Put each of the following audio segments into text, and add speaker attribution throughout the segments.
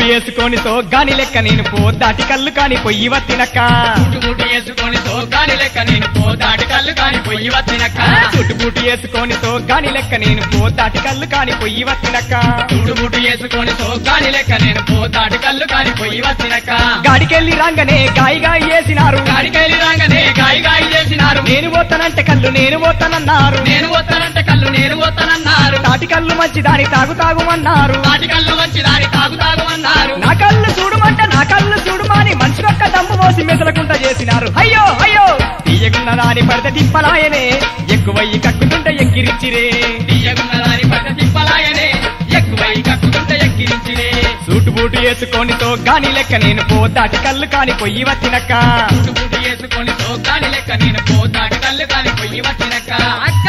Speaker 1: boot వేసుకొని గాని లెక్క నేను పో దాటి కళ్ళు కాని పొయ్యి వత్తినక్క
Speaker 2: బూటు బూటు వేసుకొని సోగాని లెక్క నేను పోతాటి కళ్ళు కాని పొయ్యి వచ్చినక్క
Speaker 1: చుట్టు బూటు వేసుకొని గాని లెక్క నేను పో దాటి కళ్ళు కాని పొయ్యి వత్తినక్క
Speaker 2: బూటు బూటు వేసుకొని సోగాని లెక్క నేను పోతాటి కళ్ళు కాని పొయ్యి వచ్చినక్క
Speaker 1: గాడికెళ్ళి రాంగనే గాయి గాయి వేసినారు
Speaker 2: గాడికెళ్ళి రాగానే గాయి గాయి చేసినారు
Speaker 1: నేను పోతానంటే కళ్ళు నేను పోతానన్నారు
Speaker 2: నేను వస్తానంటే కళ్ళు నేను వస్తానన్నారు
Speaker 1: తాటి కళ్ళు మంచి దాని తాగు తాగుమన్నారు
Speaker 2: తాటి కళ్ళు వచ్చి దాని తాగు తాగమన్నారు
Speaker 1: నా కళ్ళు చూడమంటే నా కళ్ళు చూడమని మనిషికొక్క దమ్ము పోసి మెదలకుంట చేసినారు అయ్యో అయ్యో తీయగున్న దాని పడితే తిప్పలాయనే ఎక్కువయ్యి కక్కుతుంటే ఎక్కిరిచ్చిరే
Speaker 2: తీయగున్న దాని పట్ట తిప్పలాయనే ఎక్కువై కక్కుతుంటే ఎక్కిరించినే
Speaker 1: సూటు బూటు వేసుకొని గాని లెక్క నేను పో దాటి కళ్ళు కాని పొయ్యి వచ్చినక్క
Speaker 2: బూటు బూటు వేసుకొని సోగాని లెక్క నేను పోతాటి కళ్ళు కాని పొయ్యి వచ్చినక్క అక్క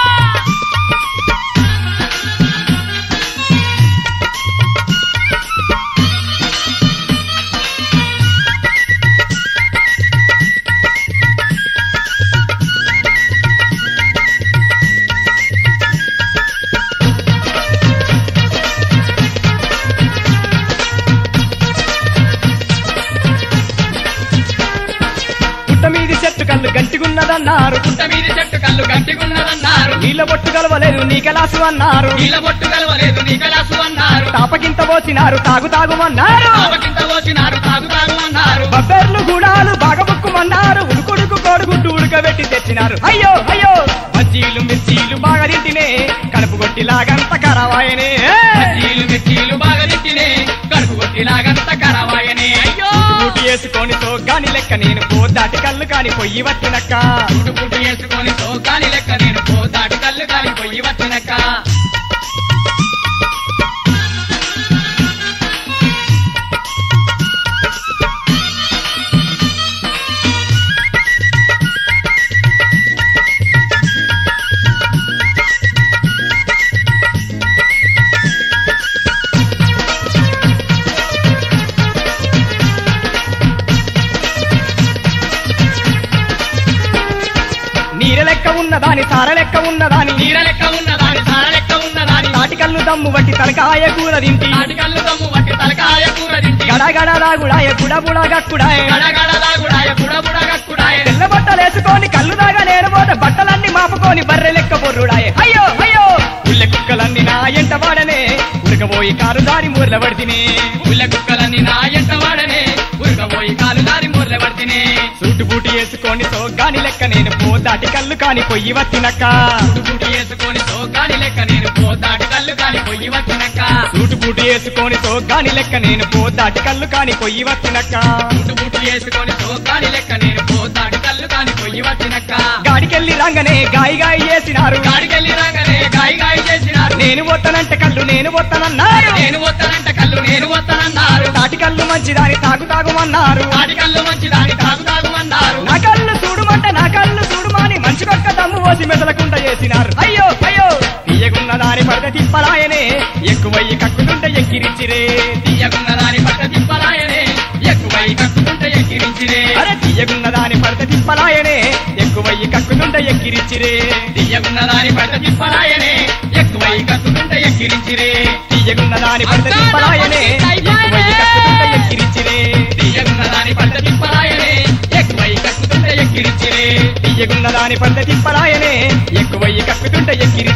Speaker 1: పుట్ట మీది చెట్టు కళ్ళు గంటిగున్నదన్నారు
Speaker 2: పుట్ట మీది చెట్టు కళ్ళు గట్టిగున్నదన్నారు
Speaker 1: నీళ్ళ బొట్టు కలవలేదు నీ కలాసు అన్నారు
Speaker 2: నీళ్ళ బొట్టు కలవలేదు నీ కలాసు అన్నారు
Speaker 1: తాపకింత పోసినారు తాగు తాగుమన్నారు
Speaker 2: తాపకింత పోసినారు తాగు తాగు అన్నారు
Speaker 1: బబ్బెర్లు గూడాలు బాగబుక్కుమన్నారు ఉడుకుడుకు కోడుగుడ్డు ఉడకబెట్టి తెచ్చినారు అయ్యో అయ్యో బజ్జీలు మిర్చీలు బాగా తింటినే కడుపు కొట్టి లాగంత కరవాయనే
Speaker 2: బజ్జీలు మిర్చీలు బాగా తిట్టినే కడుపు కొట్టి లాగంత కరవాయనే అయ్యో
Speaker 1: బూటి వేసుకొని గాని లెక్క నేను పో దాటి కళ్ళు కాని పొయ్యి వచ్చినక్క
Speaker 2: పుట్టు పుట్టు వేసుకొని సోకాని లెక్క నేను పోతాటి కళ్ళు కాని పొయ్యి వచ్చినక్క
Speaker 1: నీర లెక్క ఉన్నదాని సార లెక్క ఉన్నదాని
Speaker 2: నీడ లెక్క ఉన్నదాని సార లెక్క ఉన్నదాని
Speaker 1: తాటి కళ్ళు దమ్ము బట్టి తలకాయ కూర తింటి
Speaker 2: నాటి కళ్ళు దమ్ము వట్టి తలకాయ కూర తింటి
Speaker 1: గడగడ రాగుడాయ బుడబుడ గక్కుడాయ
Speaker 2: గడగడ దాగుడాయ బుడబుడ గక్కుడాయ
Speaker 1: తెల్ల బట్టలు వేసుకొని కళ్ళు దాగా నేను పోతే బట్టలన్నీ మాపుకొని బర్రె లెక్క బొర్రుడాయ అయ్యో అయ్యో ఉల్లె కుక్కలన్నీ నా ఎంట వాడనే ఉరకబోయి కారు దారి మూర్ల పడితినే
Speaker 2: ఉల్ల కుక్కలన్నీ నా ఎంట వాడనే ఉరకబోయి కాలు దారి మూర్ల పడితేనే
Speaker 1: సూటు బూటి వేసుకొని సోగాని లెక్క నేను పో దాటి కళ్ళు కాని పొయ్యి వచ్చినక్క
Speaker 2: పుట్టు పుట్టు వేసుకొని సోకాని లెక్క నేను పోతాటి కళ్ళు కాని పొయ్యి వచ్చినక్క
Speaker 1: సూటు బూటి వేసుకొని సోగాని లెక్క నేను పో దాటి కళ్ళు కాని పొయ్యి వచ్చినక్క
Speaker 2: పుట్టు పుట్టు వేసుకొని సోకాని లెక్క నేను పోతాటి కళ్ళు కాని పొయ్యి వచ్చినక్క
Speaker 1: గాడికెళ్ళి రంగనే గాయి గాయి చేసినారు
Speaker 2: గాడికెళ్ళి రాగానే గాయి గాయి చేసినారు
Speaker 1: నేను పోతానంటే కళ్ళు నేను పోతానన్నారు
Speaker 2: నేను వస్తానంట కళ్ళు నేను వస్తానన్నారు
Speaker 1: తాటి కళ్ళు మంచిదాని తాగు తాగుమన్నారు
Speaker 2: తాటి కళ్ళు మంచి దాని తాగు తాగుమన్నారు
Speaker 1: నా కళ్ళు చూడమంటే నా కళ్ళు చూడమని మంచికొక్క దమ్ము పోసి మెదలకుండా చేసినారు అయ్యో అయ్యో తీయగున్న దాని పడితే తిప్పలాయనే ఎక్కువయ్యి కక్కుతుంటే ఎక్కిరిచ్చిరే
Speaker 2: తీయకున్న దాని పట్ట తిప్పలాయనే ఎక్కువై కక్కుతుంటే ఎక్కిరించిరే
Speaker 1: అరే తీయగున్న దాని పడితే తిప్పలాయనే ఎక్కువయ్యి కక్కుతుంటే ఎక్కిరిచ్చిరే
Speaker 2: తీయకున్న దాని పట్ట తిప్పలాయనే ఎక్కువై కక్కుతుంటే ఎక్కిరించిరే
Speaker 1: తీయగున్న దాని పడితే తిప్పలాయనే ఎక్కువయ్యి కక్కుతుంటే ఎక్కిరిచ్చిరే
Speaker 2: తీయకున్న దాని పట్ట తిప్పలాయనే ఎక్కువై కక్కుతుంటే ఎక్కిరించిరే
Speaker 1: తీయగున్న దాని పడితే తిప్పలాయనే ఎక్కువయ్యి కక్కుతుంటే ఎక్కిరి